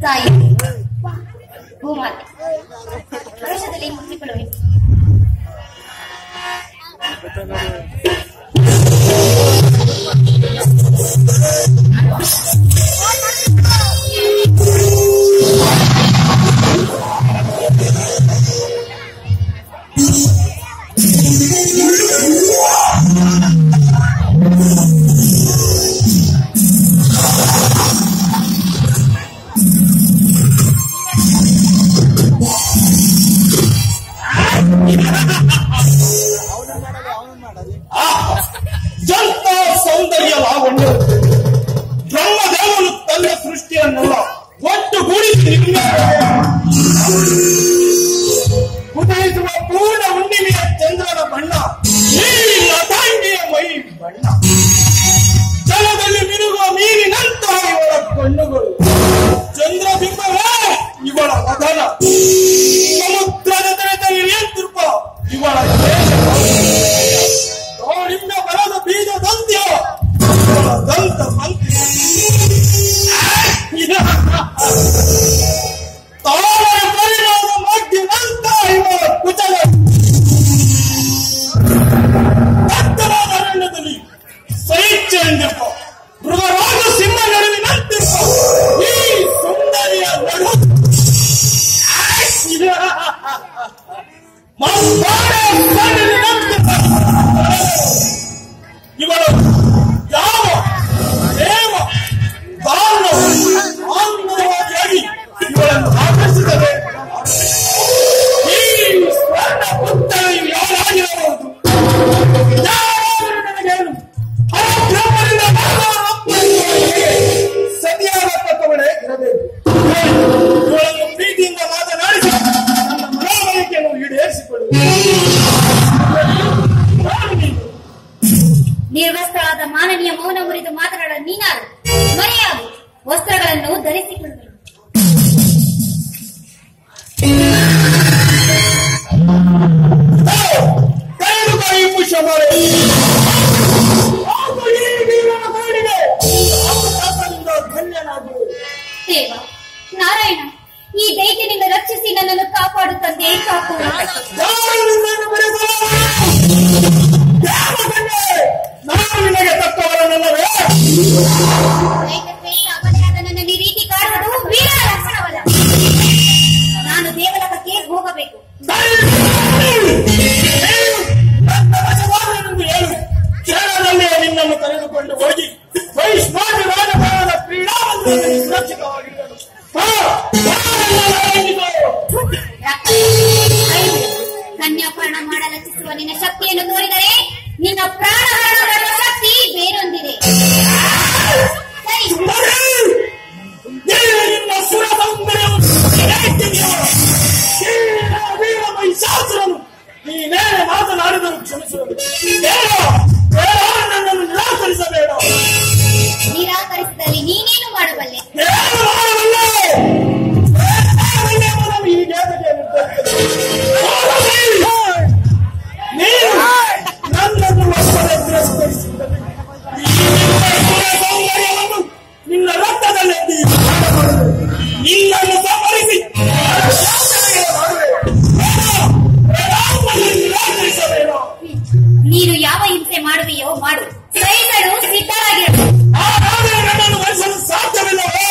ತಾಯಿ ಭೂಮಾತೆ ವರ್ಷದಲ್ಲಿ ಮುಗಿಸಿಕೊಳ್ಳುವೆ ಜಂತ ಸೌಂದರ್ಯ ಲಾವಣ್ಯ ಬ್ರಹ್ಮದೇವನು ತನ್ನ ಸೃಷ್ಟಿಯನ್ನೆಲ್ಲ ಒಟ್ಟುಗೂಡಿಸಿ ಉದಯಿಸುವ ಪೂರ್ಣ ಹುಣ್ಣಿಮೆಯ ಚಂದ್ರನ ಬಣ್ಣ ನೀರಿನ ತಾಂಡಿಯ ಮೈ ಬಣ್ಣ ಜಲದಲ್ಲಿ ಮಿನುಗುವ ನೀರಿನಂತ ಇವಳ ಕಣ್ಣುಗಳು ಚಂದ್ರಬಿಂಬವೇ ಇವಳ ವದನ ಸಮುದ್ರದ ದಡದಲ್ಲಿ ನಿಯಂತ್ರಿಪ ಇವಳ ದೇಶ ದಾಳಿಂಬ ಬರದ ಬೀಜ ದಂತ್ಯ ಇವಳ ದಂತ ಪಂಕ್ತಿ ತಾವರ ಪರಿಣಾಮ ಮಧ್ಯದಂತ ಇವಳ ಕುಚಲ ದಟ್ಟವಾದ ಅರಣ್ಯದಲ್ಲಿ ಸ್ವಇಚ್ಛೆ ಎಂದಿರ್ಪ ಮೃಗರಾಜ ಸಿಂಹ ನಡುವಿನಂತಿರ್ಪ ಈ ಸುಂದರಿಯ ನಡು ಮತ್ತಾಳೆ ನಡುವಿನಂತಿರ್ಪ ಇವಳು ಯಾವ ದೇವ ದಾರುಣ ಆಂದೋಲನವಾಗಿ ಇವಳನ್ನು ಆಕರ್ಷಿಸದೆ ಈ ಸ್ವರ್ಣ ಪುತ್ತಳೆಯು ಯಾರಾಗಿರಬಹುದು ಯಾರಾದರೂ ನನಗೇನು ಪರಬ್ರಹ್ಮನಿಂದ ಮಾನವರೊಬ್ಬನಿಗೆ ಸತಿಯಾದ ತತ್ವಗಳೇ ಇರಬೇಕು ಇವಳನ್ನು ಪ್ರೀತಿಯಿಂದ ಮಾತನಾಡಿಸಿ ನನ್ನ ಮನೋಬಯಕೆಯನ್ನು ಈಡೇರಿಸಿಕೊಳ್ಳುವುದು ನಾನು ನೀನು ನಿರ್ವಸ್ತ್ರವಾದ ಮಾನವೀಯ ಮೌನ ಮುರಿದು ಮಾತನಾಡಲು ನೀನಾರು ಮರೆಯಾಗು ವಸ್ತ್ರಗಳನ್ನು ಧರಿಸಿಕೊಳ್ಳುವೆ ಕೈ ಪುಷ್ಪ ಮಾಡೆ ಹಾಗೂ ಈ ವೀರನ ಮಾಡಿದೆ ಅವಕಾಶದಿಂದ ಧನ್ಯನಾಗು ದೇವ ನಾರಾಯಣ ಈ ದೈತ್ಯನಿಂದ ರಕ್ಷಿಸಿ ನನ್ನನ್ನು ಕಾಪಾಡು ತಂದೆ ಕಾಪು ಯಾರು ನಿನ್ನನ್ನು ಬಿಡುಗಡೆ ಯಾವ ಕಣ್ಣೆ? ನಾನು ನಿನಗೆ ತಕ್ಕವರನಲ್ಲವೇ ದೈತ್ಯ ಶ್ರೇಷ್ಠ ಅಪರಾಧ ನನ್ನನ್ನು ಈ ರೀತಿ ಕಾಡುವುದು ವೀರನ ಲಕ್ಷಣವಲ್ಲ ನಾನು ದೇವಲೋಕಕ್ಕೆ ಹೋಗಬೇಕು ನನ್ನ ವಶವಾದನೆಂದು ಹೇಳು ಕ್ಷಣದಲ್ಲೇ ನಿನ್ನನ್ನು ಕರೆದುಕೊಂಡು ಹೋಗಿ ವೈಷ್ಣವ ರಾಜಭವನದ ಕ್ರೀಡಾಂಗಣದಲ್ಲಿ ಸುರಕ್ಷಿತವಾಗಿಡಲು ಹಾ, ಹಾ, ನನ್ನ ನಾಯಕಿಗಳು. ಕನ್ಯಾಪರಣ ಮಾಡಲಚಿಸುವ ನಿನ್ನ ಶಕ್ತಿಯನ್ನು ತೋರಿದರೆ ನಿನ್ನ ಪ್ರಾಣ ಹರಣ ಮಾಡುವ ಶಕ್ತಿ ಬೇರೊಂದಿದೆ ಸರಿ ಸುಂದರಿ! ನೀನು ನಿನ್ನ ಸುರ ಸೌಂದರ್ಯವನ್ನು ಏಕೆಂದೆಯೋ? ವೀರ ವೀರ ಮಹಿಷಾಸುರನು ನೀನೇನೆ ಮಾತನಾಡಿದರು ಕ್ಷಮಿಸುವುದು ಬೇಡ ಬೇಡ ನನ್ನನ್ನು ನಿರಾಕರಿಸಬೇಡ ನಿರಾಕರಿಸಿದಲ್ಲಿ ನೀನೇನು ಮಾಡಬಲ್ಲೆ ಏನು ಮಾಡಬಲ್ಲೆ? ಏನು ಎಂಬುದನ್ನು ಈ ಜ್ಞಾನಕ್ಕೆ ನಿರ್ಧರಿಸಬೇಕು. ನೀನು ನನ್ನನ್ನು ಒಪ್ಪದೆ ತಿರಸ್ಕರಿಸಿದ್ದರೆ ಈ ನಿನ್ನ ಸುರ ಸೌಂದರ್ಯವನ್ನು ನಿನ್ನ ರಕ್ತದಲ್ಲೆತ್ತಿ ಮಾಡಬಾರದು. ನಿನ್ನನ್ನು ಸಂಹರಿಸಿ ರಾಜನಿಗೆ ಮಾಡುವೆ. ಬೇಡ, ಬೇಡ, ನನ್ನನ್ನು ನಿರಾಕರಿಸಬೇಡ. ನೀನು ಯಾವ ಹಿಂಸೆ ಮಾಡುವೆಯೋ ಮಾಡು ಸಹಿಸಲು ಸಿದ್ಧರಾಗಿರು ಆ ರಾಜನು ನನ್ನನ್ನು ವರಿಸಲು ಸಾಧ್ಯವಿಲ್ಲವೇ